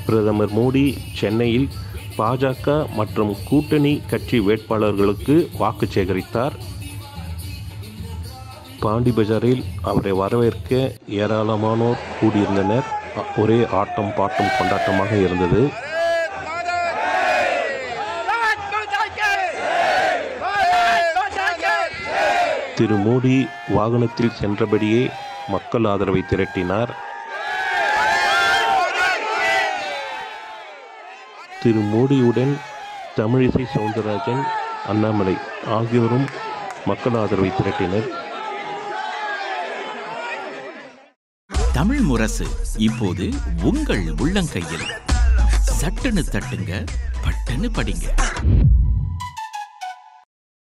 பிரதமர் மோடி சென்னையில் பாஜக மற்றும் கூட்டணி கட்சி வேட்பாளர்களுக்கு வாக்கு சேகரித்தார் பாண்டி பஜாரில் அவரை வரவேற்க ஏராளமானோர் கூடியிருந்தனர் அ- ஒரே ஆட்டம் பாட்டம் கொண்டாட்டமாக இருந்தது திரு மோடி வாகனத்தில் சென்றபடியே மக்கள் ஆதரவை திரட்டினார் திரு மோடியுடன் தமிழிசை சவுந்தரராஜன் அண்ணாமலை ஆகியோரும் மக்கள் ஆதரவை திரட்டினர் தமிழ் முரசு இப்போது உங்கள் உள்ளங்கையில் சட்டுன்னு தட்டுங்க பட்டுன்னு படிங்க